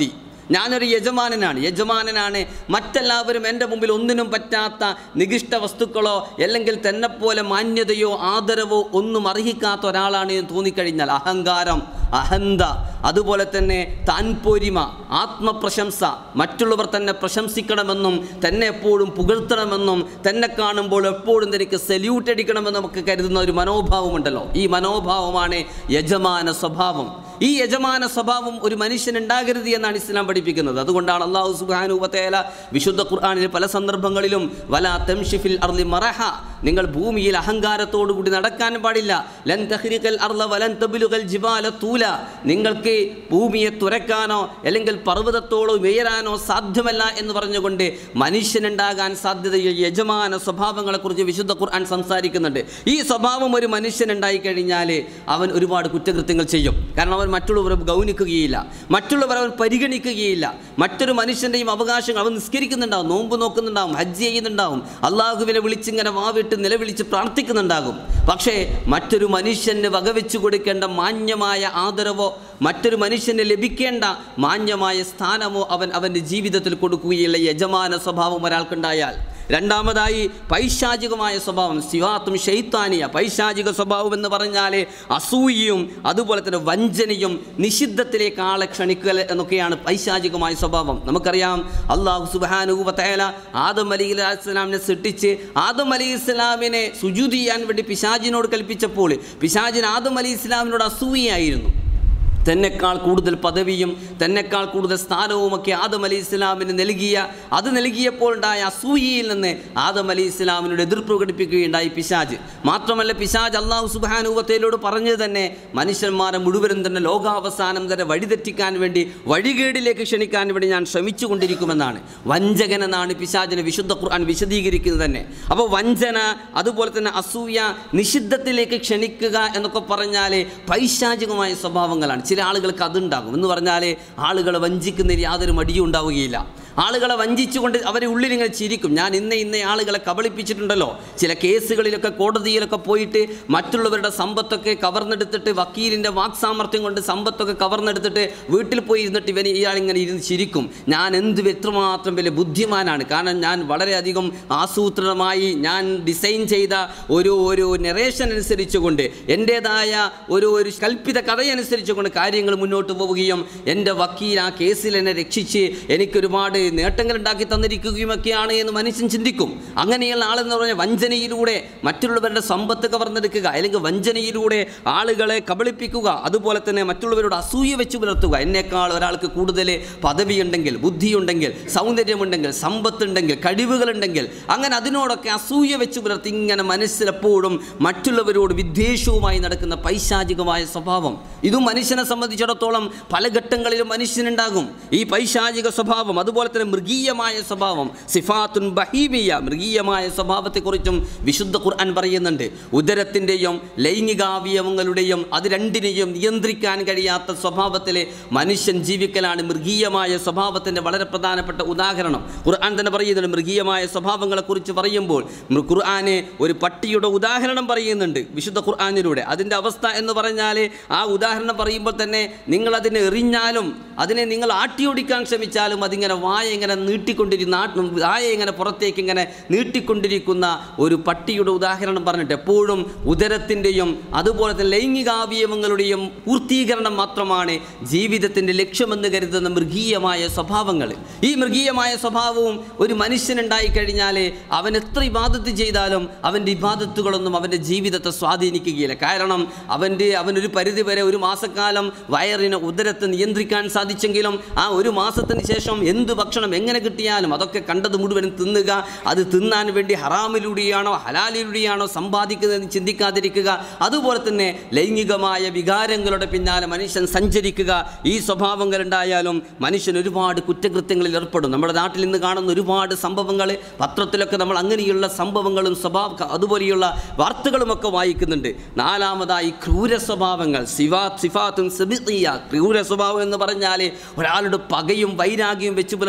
ഞാനൊരു യജമാനനാണ് യജമാനനാണ് മറ്റെല്ലാവരും എൻ്റെ മുമ്പിൽ ഒന്നിനും പറ്റാത്ത നികിഷ്ട വസ്തുക്കളോ അല്ലെങ്കിൽ തെന്നെപ്പോലെ മാന്യതയോ ആദരവോ ഒന്നും അർഹിക്കാത്ത ഒരാളാണ് എന്ന് തോന്നിക്കഴിഞ്ഞാൽ അഹങ്കാരം അഹന്ത അതുപോലെ തന്നെ താൻപോരിമ ആത്മപ്രശംസ മറ്റുള്ളവർ തന്നെ പ്രശംസിക്കണമെന്നും തന്നെ എപ്പോഴും പുകഴ്ത്തണമെന്നും തന്നെ കാണുമ്പോൾ എപ്പോഴും തനിക്ക് സല്യൂട്ട് അടിക്കണമെന്നും ഒക്കെ കരുതുന്ന ഒരു മനോഭാവമുണ്ടല്ലോ ഈ മനോഭാവമാണ് യജമാന സ്വഭാവം ഈ യജമാന സ്വഭാവം ഒരു മനുഷ്യൻ ഉണ്ടാകരുത് എന്നാണ് ഇസ്ലാം പഠിപ്പിക്കുന്നത് അതുകൊണ്ടാണ് അള്ളാഹു സുബാനുവത്തേല വിശുദ്ധ ഖുർആാനിൽ പല സന്ദർഭങ്ങളിലും വല തെംഷിഫിൽ അർലി മറഹ നിങ്ങൾ ഭൂമിയിൽ അഹങ്കാരത്തോടു കൂടി നടക്കാൻ പാടില്ല ലൻ തഹ്രിഖൽ അർള വലൻ തബിലുകൽ ജിബാല തൂല നിങ്ങൾക്ക് ഭൂമിയെ തുരക്കാനോ അല്ലെങ്കിൽ പർവ്വതത്തോളോ ഉയരാനോ സാധ്യമല്ല എന്ന് പറഞ്ഞുകൊണ്ട് മനുഷ്യനുണ്ടാകാൻ സാധ്യതയുള്ള യജമാന സ്വഭാവങ്ങളെക്കുറിച്ച് വിശുദ്ധ ഖുർആൻ സംസാരിക്കുന്നുണ്ട് ഈ സ്വഭാവം ഒരു മനുഷ്യനുണ്ടായി കഴിഞ്ഞാൽ അവൻ ഒരുപാട് കുറ്റകൃത്യങ്ങൾ ചെയ്യും കാരണം അവൻ മറ്റുള്ളവരെ ഗൗനിക്കുകയില്ല മറ്റുള്ളവർ അവൻ പരിഗണിക്കുകയില്ല മറ്റൊരു മനുഷ്യൻ്റെയും അവകാശങ്ങൾ അവൻ നിസ്കരിക്കുന്നുണ്ടാവും നോമ്പ് നോക്കുന്നുണ്ടാവും ഹജ്ജ് ചെയ്യുന്നുണ്ടാവും അള്ളാഹുവിനെ വിളിച്ചിങ്ങനെ വാവിട്ട് നിലവിളിച്ച് പ്രാർത്ഥിക്കുന്നുണ്ടാകും പക്ഷേ മറ്റൊരു മനുഷ്യന് വകവെച്ചു കൊടുക്കേണ്ട മാന്യമായ ആദരവോ മറ്റൊരു മനുഷ്യന് ലഭിക്കേണ്ട മാന്യമായ സ്ഥാനമോ അവൻ അവൻ്റെ ജീവിതത്തിൽ കൊടുക്കുകയുള്ള യജമാന സ്വഭാവം ഒരാൾക്കുണ്ടായാൽ രണ്ടാമതായി പൈശാചികമായ സ്വഭാവം ശിവാത്തും ഷെയ്ത്താനിയ പൈശാചിക സ്വഭാവം എന്ന് പറഞ്ഞാൽ അസൂയയും അതുപോലെ തന്നെ വഞ്ചനയും നിഷിദ്ധത്തിലേക്ക് ആളെ ക്ഷണിക്കൽ എന്നൊക്കെയാണ് പൈശാചികമായ സ്വഭാവം നമുക്കറിയാം അള്ളാഹു സുബാനുവത്തേല ആദം അലി ഇസ്ലാമിനെ സൃഷ്ടിച്ച് ആദം അലി ഇസ്ലാമിനെ സുജൂത് ചെയ്യാൻ വേണ്ടി പിശാജിനോട് കൽപ്പിച്ചപ്പോൾ പിശാജിന് ആദം അലി ഇസ്ലാമിനോട് അസൂയയായിരുന്നു തന്നെക്കാൾ കൂടുതൽ പദവിയും തന്നെക്കാൾ കൂടുതൽ സ്ഥാനവുമൊക്കെ ആദം അലി ഇസ്ലാമിന് നൽകിയ അത് നൽകിയപ്പോൾ ഉണ്ടായ അസൂയയിൽ നിന്ന് ആദം അലി ഇസ്ലാമിനോട് എതിർപ്പ് പ്രകടിപ്പിക്കുകയുണ്ടായി പിശാജ് മാത്രമല്ല പിശാജ് അള്ളാഹു സുബാനുവത്തേലോട് പറഞ്ഞത് തന്നെ മനുഷ്യന്മാരെ മുഴുവനും തന്നെ ലോകാവസാനം തന്നെ വഴിതെറ്റിക്കാൻ വേണ്ടി വഴികേടിലേക്ക് ക്ഷണിക്കാൻ വേണ്ടി ഞാൻ ശ്രമിച്ചുകൊണ്ടിരിക്കുമെന്നാണ് വഞ്ചകൻ എന്നാണ് പിശാജിനെ വിശുദ്ധ ഖുർആൻ വിശദീകരിക്കുന്നത് തന്നെ അപ്പോൾ വഞ്ചന അതുപോലെ തന്നെ അസൂയ നിഷിദ്ധത്തിലേക്ക് ക്ഷണിക്കുക എന്നൊക്കെ പറഞ്ഞാൽ പൈശാചികമായ സ്വഭാവങ്ങളാണ് ചില ആളുകൾക്ക് അതുണ്ടാകും എന്ന് പറഞ്ഞാൽ ആളുകളെ വഞ്ചിക്കുന്നതിൽ യാതൊരു മടിയും ഉണ്ടാവുകയില്ല ആളുകളെ വഞ്ചിച്ചുകൊണ്ട് അവരെ ഉള്ളിൽ ഇങ്ങനെ ചിരിക്കും ഞാൻ ഇന്ന ഇന്ന ആളുകളെ കബളിപ്പിച്ചിട്ടുണ്ടല്ലോ ചില കേസുകളിലൊക്കെ കോടതിയിലൊക്കെ പോയിട്ട് മറ്റുള്ളവരുടെ സമ്പത്തൊക്കെ കവർന്നെടുത്തിട്ട് വക്കീലിൻ്റെ വാക്സാമർത്ഥ്യം കൊണ്ട് സമ്പത്തൊക്കെ കവർന്നെടുത്തിട്ട് വീട്ടിൽ പോയി ഇരുന്നിട്ട് ഇവൻ ഇയാൾ ഇങ്ങനെ ഇരുന്ന് ചിരിക്കും ഞാൻ എന്ത് എത്രമാത്രം വലിയ ബുദ്ധിമാനാണ് കാരണം ഞാൻ വളരെയധികം ആസൂത്രിതമായി ഞാൻ ഡിസൈൻ ചെയ്ത ഒരു ഒരു നെറേഷൻ അനുസരിച്ചുകൊണ്ട് എൻ്റേതായ ഒരു ഒരു കൽപ്പിത കഥയനുസരിച്ചുകൊണ്ട് കാര്യങ്ങൾ മുന്നോട്ട് പോവുകയും എൻ്റെ വക്കീൽ ആ കേസിൽ എന്നെ രക്ഷിച്ച് എനിക്കൊരുപാട് നേട്ടങ്ങൾ ഉണ്ടാക്കി തന്നിരിക്കുകയുമൊക്കെയാണ് എന്ന് മനുഷ്യൻ ചിന്തിക്കും അങ്ങനെയുള്ള ആളെന്ന് പറഞ്ഞാൽ വഞ്ചനയിലൂടെ മറ്റുള്ളവരുടെ സമ്പത്ത് കവർന്നെടുക്കുക അല്ലെങ്കിൽ വഞ്ചനയിലൂടെ ആളുകളെ കബളിപ്പിക്കുക അതുപോലെ തന്നെ മറ്റുള്ളവരോട് അസൂയ വെച്ച് പുലർത്തുക എന്നേക്കാൾ ഒരാൾക്ക് കൂടുതൽ പദവിയുണ്ടെങ്കിൽ ബുദ്ധിയുണ്ടെങ്കിൽ സൗന്ദര്യമുണ്ടെങ്കിൽ സമ്പത്തുണ്ടെങ്കിൽ കഴിവുകളുണ്ടെങ്കിൽ അങ്ങനെ അതിനോടൊക്കെ അസൂയ വെച്ച് പുലർത്തി ഇങ്ങനെ മനസ്സിലെപ്പോഴും മറ്റുള്ളവരോട് വിദ്വേഷവുമായി നടക്കുന്ന പൈശാചികമായ സ്വഭാവം ഇതും മനുഷ്യനെ സംബന്ധിച്ചിടത്തോളം പല ഘട്ടങ്ങളിലും മനുഷ്യനുണ്ടാകും ഈ പൈശാചിക സ്വഭാവം അതുപോലെ തന്നെ മൃഗീയമായ സ്വഭാവം സിഫാത്തുൻ ബഹീമിയ മൃഗീയമായ സ്വഭാവത്തെക്കുറിച്ചും വിശുദ്ധ ഖുർആൻ പറയുന്നുണ്ട് ഉദരത്തിൻ്റെയും ലൈംഗികാവയവങ്ങളുടെയും അത് രണ്ടിനെയും നിയന്ത്രിക്കാൻ കഴിയാത്ത സ്വഭാവത്തിലെ മനുഷ്യൻ ജീവിക്കലാണ് മൃഗീയമായ സ്വഭാവത്തിൻ്റെ വളരെ പ്രധാനപ്പെട്ട ഉദാഹരണം ഖുർആൻ തന്നെ പറയുന്നുണ്ട് മൃഗീയമായ സ്വഭാവങ്ങളെക്കുറിച്ച് പറയുമ്പോൾ മൃ- ഖുർആന് ഒരു പട്ടിയുടെ ഉദാഹരണം പറയുന്നുണ്ട് വിശുദ്ധ ഖുർആാനിലൂടെ അതിൻ്റെ അവസ്ഥ എന്ന് പറഞ്ഞാൽ ആ ഉദാഹരണം പറയുമ്പോൾ തന്നെ നിങ്ങൾ അതിനെ എറിഞ്ഞാലും അതിനെ നിങ്ങൾ ആട്ടിയോടിക്കാൻ ശ്രമിച്ചാലും അതിങ്ങനെ വായ ഇങ്ങനെ നീട്ടിക്കൊണ്ടിരുന്ന ആ- വായ ഇങ്ങനെ പുറത്തേക്ക് ഇങ്ങനെ നീട്ടിക്കൊണ്ടിരിക്കുന്ന ഒരു പട്ടിയുടെ ഉദാഹരണം പറഞ്ഞിട്ട് എപ്പോഴും ഉദരത്തിൻ്റെയും അതുപോലെ തന്നെ ലൈംഗികാവയവങ്ങളുടെയും പൂർത്തീകരണം മാത്രമാണ് ജീവിതത്തിൻ്റെ ലക്ഷ്യമെന്ന് കരുതുന്ന മൃഗീയമായ സ്വഭാവങ്ങൾ ഈ മൃഗീയമായ സ്വഭാവവും ഒരു മനുഷ്യനുണ്ടായി കഴിഞ്ഞാൽ അവൻ എത്ര ഇബാദത്ത് ചെയ്താലും അവൻ്റെ ഇബാദത്തുകളൊന്നും അവൻ്റെ ജീവിതത്തെ സ്വാധീനിക്കുകയില്ല കാരണം അവൻ്റെ അവനൊരു പരിധി വരെ ഒരു മാസക്കാലം വയറിന് ഉദരത്തെ നിയന്ത്രിക്കാൻ സാധിച്ചെങ്കിലും ആ ഒരു മാസത്തിന് ശേഷം എന്ത് ഭക്ഷണം എങ്ങനെ കിട്ടിയാലും അതൊക്കെ കണ്ടത് മുഴുവൻ തിന്നുക അത് തിന്നാൻ വേണ്ടി ഹറാമിലൂടെയാണോ ഹലാലിലൂടെയാണോ സമ്പാദിക്കുന്നതെന്ന് ചിന്തിക്കാതിരിക്കുക അതുപോലെ തന്നെ ലൈംഗികമായ വികാരങ്ങളുടെ പിന്നാലെ മനുഷ്യൻ സഞ്ചരിക്കുക ഈ സ്വഭാവങ്ങൾ ഉണ്ടായാലും മനുഷ്യൻ ഒരുപാട് കുറ്റകൃത്യങ്ങളിൽ ഏർപ്പെടും നമ്മുടെ നാട്ടിൽ ഇന്ന് കാണുന്ന ഒരുപാട് സംഭവങ്ങൾ പത്രത്തിലൊക്കെ നമ്മൾ അങ്ങനെയുള്ള സംഭവങ്ങളും സ്വഭാവ അതുപോലെയുള്ള വാർത്തകളുമൊക്കെ വായിക്കുന്നുണ്ട് നാലാമതായി ക്രൂര സ്വഭാവങ്ങൾ സിവാ സിഫാത്തും സിബിയ ക്രൂര സ്വഭാവം എന്ന് പറഞ്ഞാൽ ഒരാളുടെ പകയും വൈരാഗ്യവും വെച്ച് പുലർത്തി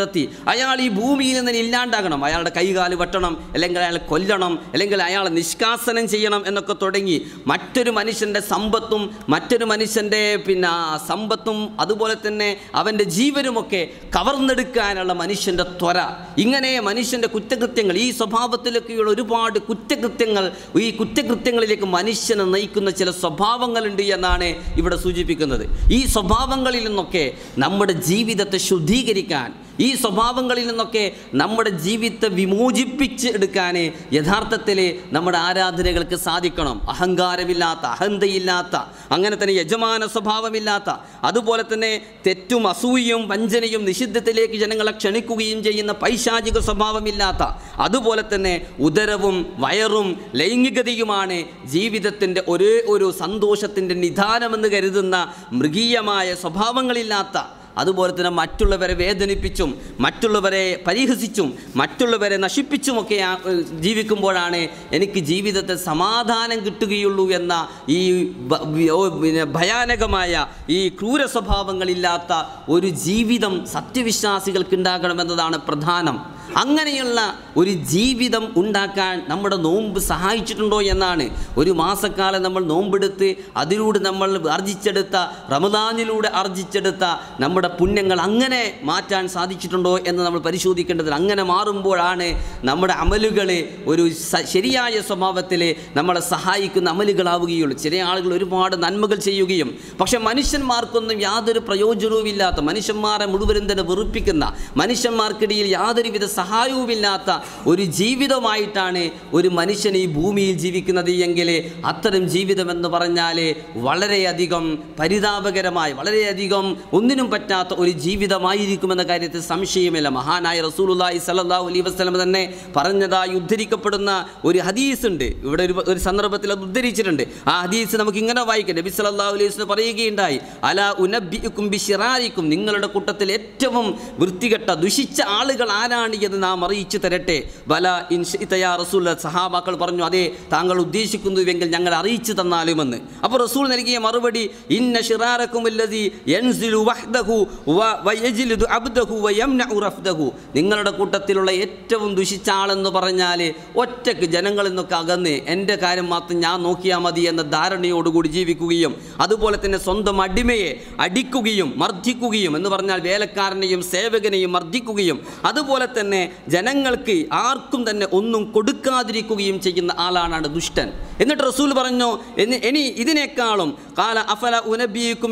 നടത്തി അയാൾ ഈ ഭൂമിയിൽ നിന്ന് ഇല്ലാണ്ടാകണം അയാളുടെ കൈകാല് വെട്ടണം അല്ലെങ്കിൽ അയാളെ കൊല്ലണം അല്ലെങ്കിൽ അയാളെ നിഷ്കാസനം ചെയ്യണം എന്നൊക്കെ തുടങ്ങി മറ്റൊരു മനുഷ്യൻ്റെ സമ്പത്തും മറ്റൊരു മനുഷ്യൻ്റെ പിന്നെ സമ്പത്തും അതുപോലെ തന്നെ അവൻ്റെ ജീവനുമൊക്കെ കവർന്നെടുക്കാനുള്ള മനുഷ്യൻ്റെ ത്വര ഇങ്ങനെ മനുഷ്യൻ്റെ കുറ്റകൃത്യങ്ങൾ ഈ സ്വഭാവത്തിലൊക്കെയുള്ള ഒരുപാട് കുറ്റകൃത്യങ്ങൾ ഈ കുറ്റകൃത്യങ്ങളിലേക്ക് മനുഷ്യനെ നയിക്കുന്ന ചില സ്വഭാവങ്ങളുണ്ട് എന്നാണ് ഇവിടെ സൂചിപ്പിക്കുന്നത് ഈ സ്വഭാവങ്ങളിൽ നിന്നൊക്കെ നമ്മുടെ ജീവിതത്തെ ശുദ്ധീകരിക്കാൻ ഈ സ്വഭാവങ്ങളിൽ നിന്നൊക്കെ നമ്മുടെ ജീവിതത്തെ വിമോചിപ്പിച്ച് എടുക്കാൻ യഥാർത്ഥത്തിൽ നമ്മുടെ ആരാധനകൾക്ക് സാധിക്കണം അഹങ്കാരമില്ലാത്ത അഹന്തയില്ലാത്ത അങ്ങനെ തന്നെ യജമാന സ്വഭാവമില്ലാത്ത അതുപോലെ തന്നെ തെറ്റും അസൂയയും വഞ്ചനയും നിഷിദ്ധത്തിലേക്ക് ജനങ്ങളെ ക്ഷണിക്കുകയും ചെയ്യുന്ന പൈശാചിക സ്വഭാവമില്ലാത്ത അതുപോലെ തന്നെ ഉദരവും വയറും ലൈംഗികതയുമാണ് ജീവിതത്തിൻ്റെ ഒരേ ഒരു സന്തോഷത്തിൻ്റെ നിധാനമെന്ന് കരുതുന്ന മൃഗീയമായ സ്വഭാവങ്ങളില്ലാത്ത അതുപോലെ തന്നെ മറ്റുള്ളവരെ വേദനിപ്പിച്ചും മറ്റുള്ളവരെ പരിഹസിച്ചും മറ്റുള്ളവരെ നശിപ്പിച്ചുമൊക്കെ ആ- ജീവിക്കുമ്പോഴാണ് എനിക്ക് ജീവിതത്തിൽ സമാധാനം കിട്ടുകയുള്ളൂ എന്ന ഈ ബ- വി- ഓ- പിന്നെ ഭയാനകമായ ഈ ക്രൂര സ്വഭാവങ്ങളില്ലാത്ത ഒരു ജീവിതം സത്യവിശ്വാസികൾക്ക് ഉണ്ടാകണമെന്നതാണ് പ്രധാനം അങ്ങനെയുള്ള ഒരു ജീവിതം ഉണ്ടാക്കാൻ നമ്മുടെ നോമ്പ് സഹായിച്ചിട്ടുണ്ടോ എന്നാണ് ഒരു മാസക്കാലം നമ്മൾ നോമ്പെടുത്ത് അതിലൂടെ നമ്മൾ ആർജിച്ചെടുത്ത റമദാനിലൂടെ ആർജിച്ചെടുത്ത നമ്മുടെ പുണ്യങ്ങൾ അങ്ങനെ മാറ്റാൻ സാധിച്ചിട്ടുണ്ടോ എന്ന് നമ്മൾ പരിശോധിക്കേണ്ടത് അങ്ങനെ മാറുമ്പോഴാണ് നമ്മുടെ അമലുകളെ ഒരു സ- ശരിയായ സ്വഭാവത്തിൽ നമ്മളെ സഹായിക്കുന്ന അമലുകളാവുകയുള്ളൂ ചില ആളുകൾ ഒരുപാട് നന്മകൾ ചെയ്യുകയും പക്ഷെ മനുഷ്യന്മാർക്കൊന്നും യാതൊരു പ്രയോജനവുമില്ലാത്ത മനുഷ്യന്മാരെ മുഴുവനും തന്നെ വെറുപ്പിക്കുന്ന മനുഷ്യന്മാർക്കിടയിൽ യാതൊരുവിധ സഹായവുമില്ലാത്ത ഒരു ജീവിതമായിട്ടാണ് ഒരു മനുഷ്യൻ ഈ ഭൂമിയിൽ ജീവിക്കുന്നത് എങ്കിൽ അത്തരം ജീവിതം എന്ന് പറഞ്ഞാൽ വളരെയധികം പരിതാപകരമായ വളരെയധികം ഒന്നിനും പറ്റാത്ത ഒരു ജീവിതമായിരിക്കുമെന്ന കാര്യത്തിൽ സംശയമില്ല മഹാനായ റസൂലുള്ളാഹി സ്വല്ലല്ലാഹു അലൈഹി വസല്ലം തന്നെ പറഞ്ഞതായി ഉദ്ധരിക്കപ്പെടുന്ന ഒരു ഹദീസ് ഉണ്ട് ഇവിടെ ഒരു ഒരു സന്ദർഭത്തിൽ അത് ഉദ്ധരിച്ചിട്ടുണ്ട് ആ ഹദീസ് നമുക്ക് ഇങ്ങനെ വായിക്കാം നബി സല്ലല്ലാഹു അലൈഹി വസല്ലം പറയുകയുണ്ടായി അല ഉനബ്ബിഉക്കും ബിശിറാരിക്കും നിങ്ങളുടെ കൂട്ടത്തിൽ ഏറ്റവും വൃത്തികെട്ട ദുഷിച്ച ആളുകൾ ആരാണ് എന്ന് നാം അറിയിച്ചു തരട്ടെ ബല ഇൻഷയാ റസൂൽ സഹാബാക്കൾ പറഞ്ഞു അതെ താങ്കൾ ഉദ്ദേശിക്കുന്നുവെങ്കിൽ ഞങ്ങൾ അറിയിച്ചു തന്നാലുമെന്ന് അപ്പോൾ റസൂൽ നൽകിയ മറുപടി ഇന്ന ഷിറാറക്കും യൻസിലു വഹ്ദഹു വ വയജ്ലിദു അബ്ദഹു വയംനഉ റഫ്ദഹു നിങ്ങളുടെ കൂട്ടത്തിലുള്ള ഏറ്റവും ദുഷിച്ച ആളെന്ന് പറഞ്ഞാൽ ഒറ്റക്ക് ജനങ്ങളിൽ നിന്നൊക്കെ അകന്ന് എൻ്റെ കാര്യം മാത്രം ഞാൻ നോക്കിയാൽ മതി എന്ന ധാരണയോടുകൂടി ജീവിക്കുകയും അതുപോലെ തന്നെ സ്വന്തം അടിമയെ അടിക്കുകയും മർദ്ദിക്കുകയും എന്ന് പറഞ്ഞാൽ വേലക്കാരനെയും സേവകനെയും മർദ്ദിക്കുകയും അതുപോലെ തന്നെ ജനങ്ങൾക്ക് ആർക്കും തന്നെ ഒന്നും കൊടുക്കാതിരിക്കുകയും ചെയ്യുന്ന ആളാണ് ദുഷ്ടൻ എന്നിട്ട് റസൂൽ പറഞ്ഞു "എന്ന് ഇനി ഇതിനേക്കാളും കാല അഫല ഉനബിയും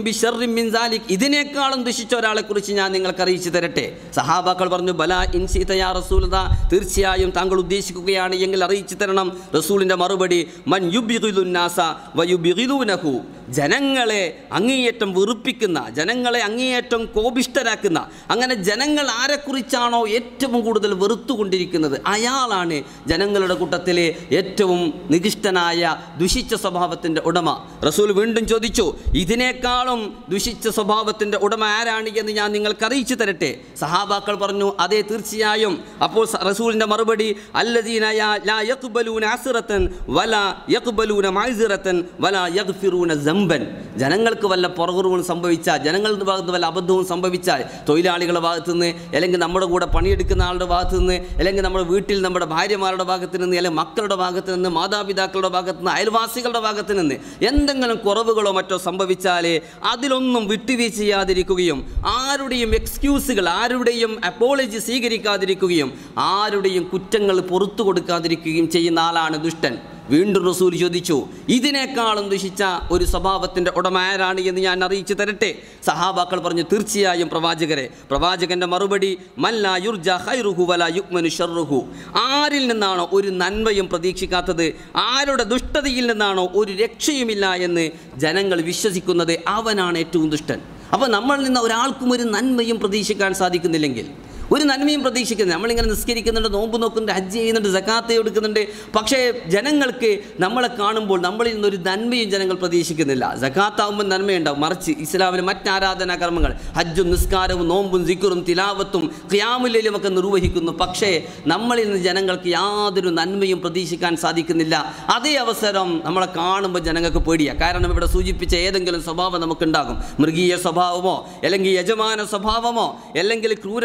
ഇതിനേക്കാളും ദുഷിച്ച ഒരാളെ കുറിച്ച് ഞാൻ നിങ്ങൾക്ക് അറിയിച്ചു തരട്ടെ സഹാബാക്കൾ പറഞ്ഞു ബല ഇൻസിതയാ റസൂലത തീർച്ചയായും താങ്കൾ ഉദ്ദേശിക്കുകയാണ് എങ്കിൽ അറിയിച്ചു തരണം റസൂലിന്റെ മറുപടി മൻ യുബിഗുലുന്നാസ വയുബിഗുലൂനഹു ജനങ്ങളെ അങ്ങേയറ്റം വെറുപ്പിക്കുന്ന ജനങ്ങളെ അങ്ങേയറ്റം കോപിഷ്ടരാക്കുന്ന അങ്ങനെ ജനങ്ങൾ ആരെക്കുറിച്ചാണോ ഏറ്റവും കൂടുതൽ വെറുത്തുകൊണ്ടിരിക്കുന്നത് അയാളാണ് ജനങ്ങളുടെ കൂട്ടത്തിലെ ഏറ്റവും നികിഷ്ടനായ ദുഷിച്ച സ്വഭാവത്തിൻ്റെ ഉടമ റസൂൽ വീണ്ടും ചോദിച്ചു ഇതിനേക്കാളും ദുഷിച്ച സ്വഭാവത്തിൻ്റെ ഉടമ ആരാണ് എന്ന് ഞാൻ നിങ്ങൾക്ക് അറിയിച്ചു തരട്ടെ സഹാബാക്കൾ പറഞ്ഞു അതെ തീർച്ചയായും അപ്പോൾ സ- റസൂലിൻ്റെ മറുപടി അല്ലദീന യാ- ലാ യഖ്ബലൂന അസ്റത്തൻ വലാ യഖ്ബലൂന മഅ്സിറത്തൻ വലാ യഗ്ഫിറൂന സമ്പൻ ജനങ്ങൾക്ക് വല്ല പുറകുറവും സംഭവിച്ചാൽ ജനങ്ങളുടെ ഭാഗത്ത് വല്ല അബദ്ധവും സംഭവിച്ചാൽ തൊഴിലാളികളുടെ ഭാഗത്തു നിന്ന് അല്ലെങ്കിൽ നമ്മുടെ കൂടെ പണിയെടുക്കുന്ന ആളുടെ ഭാഗത്തു നിന്ന് അല്ലെങ്കിൽ നമ്മുടെ വീട്ടിൽ നമ്മുടെ ഭാര്യമാരുടെ ഭാഗത്ത് നിന്ന് അല്ലെങ്കിൽ മക്കളുടെ ഭാഗത്ത് നിന്ന് മാതാപിതാക്കളുടെ ഭാഗത്ത് നിന്ന് അയൽവാസികളുടെ ഭാഗത്ത് നിന്ന് എന്തെങ്കിലും കുറവുകളോ മറ്റോ സംഭവിച്ചാൽ അതിലൊന്നും വിട്ടുവീഴ്ച ചെയ്യാതിരിക്കുകയും ആരുടെയും എക്സ്ക്യൂസുകൾ ആരുടെയും അപ്പോളജി സ്വീകരിക്കാതിരിക്കുകയും ആരുടെയും കുറ്റങ്ങൾ പുറത്തു കൊടുക്കാതിരിക്കുകയും ചെയ്യുന്ന ആളാണ് ദുഷ്ടൻ വീണ്ടും റസൂൽ ചോദിച്ചു ഇതിനേക്കാളും ദുഷിച്ച ഒരു സ്വഭാവത്തിൻ്റെ ഉടമ ആരാണ് എന്ന് ഞാൻ അറിയിച്ചു തരട്ടെ സഹാബാക്കൾ പറഞ്ഞു തീർച്ചയായും പ്രവാചകരെ പ്രവാചകന്റെ മറുപടി മല്ല യുർജ ഖൈറുഹു വല യുക്മനു ഷർറുഹു ആരിൽ നിന്നാണോ ഒരു നന്മയും പ്രതീക്ഷിക്കാത്തത് ആരുടെ ദുഷ്ടതയിൽ നിന്നാണോ ഒരു രക്ഷയുമില്ല എന്ന് ജനങ്ങൾ വിശ്വസിക്കുന്നത് അവനാണ് ഏറ്റവും ദുഷ്ടൻ അപ്പോൾ നമ്മളിൽ നിന്ന് ഒരാൾക്കും ഒരു നന്മയും പ്രതീക്ഷിക്കാൻ സാധിക്കുന്നില്ലെങ്കിൽ ഒരു നന്മയും പ്രതീക്ഷിക്കുന്നില്ല നമ്മളിങ്ങനെ നിസ്കരിക്കുന്നുണ്ട് നോമ്പ് നോക്കുന്നുണ്ട് ഹജ്ജ് ചെയ്യുന്നുണ്ട് സക്കാത്ത് എടുക്കുന്നുണ്ട് പക്ഷേ ജനങ്ങൾക്ക് നമ്മളെ കാണുമ്പോൾ നമ്മളിൽ നിന്നൊരു നന്മയും ജനങ്ങൾ പ്രതീക്ഷിക്കുന്നില്ല സക്കാത്താവുമ്പോൾ നന്മയുണ്ടാവും മറിച്ച് ഇസ്ലാമിലെ മറ്റ് ആരാധനാ കർമ്മങ്ങൾ ഹജ്ജും നിസ്കാരവും നോമ്പും സിക്കുറും തിലാവത്തും ഖിയാമുല്ലും ഒക്കെ നിർവഹിക്കുന്നു പക്ഷേ നമ്മളിൽ നിന്ന് ജനങ്ങൾക്ക് യാതൊരു നന്മയും പ്രതീക്ഷിക്കാൻ സാധിക്കുന്നില്ല അതേ അവസരം നമ്മളെ കാണുമ്പോൾ ജനങ്ങൾക്ക് പേടിയാണ് കാരണം ഇവിടെ സൂചിപ്പിച്ച ഏതെങ്കിലും സ്വഭാവം നമുക്കുണ്ടാകും മൃഗീയ സ്വഭാവമോ അല്ലെങ്കിൽ യജമാന സ്വഭാവമോ അല്ലെങ്കിൽ ക്രൂര സ്വഭാവമോ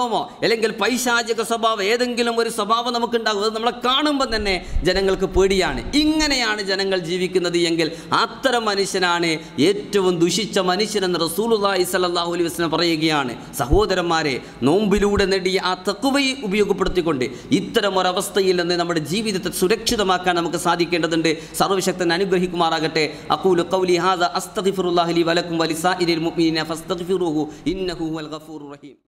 സ്വഭാവമോ അല്ലെങ്കിൽ പൈശാചിക സ്വഭാവം ഏതെങ്കിലും ഒരു സ്വഭാവം നമുക്കുണ്ടാകും അത് നമ്മളെ കാണുമ്പോൾ തന്നെ ജനങ്ങൾക്ക് പേടിയാണ് ഇങ്ങനെയാണ് ജനങ്ങൾ ജീവിക്കുന്നത് എങ്കിൽ അത്തരം മനുഷ്യനാണ് ഏറ്റവും ദുഷിച്ച മനുഷ്യനെന്ന് റസൂലുള്ളാഹി സ്വല്ലല്ലാഹു അലൈഹി വസല്ലം പറയുകയാണ് സഹോദരന്മാരെ നോമ്പിലൂടെ നേടിയ ആ തക്കുവയെ ഉപയോഗപ്പെടുത്തിക്കൊണ്ട് ഇത്തരം ഒരവസ്ഥയിൽ നിന്ന് നമ്മുടെ ജീവിതത്തെ സുരക്ഷിതമാക്കാൻ നമുക്ക് സാധിക്കേണ്ടതുണ്ട് സർവശക്തൻ അനുഗ്രഹിക്കുമാറാകട്ടെ അഖൂലു ഖൗലി ഹാദ അസ്തഗ്ഫിറുല്ലാഹി ലി വലക്കും വലിസാഇരിൽ മുഅ്മിനീന ഫസ്തഗ്ഫിറൂഹു ഇന്നഹു ഹുവൽ ഗഫൂറുർ റഹീം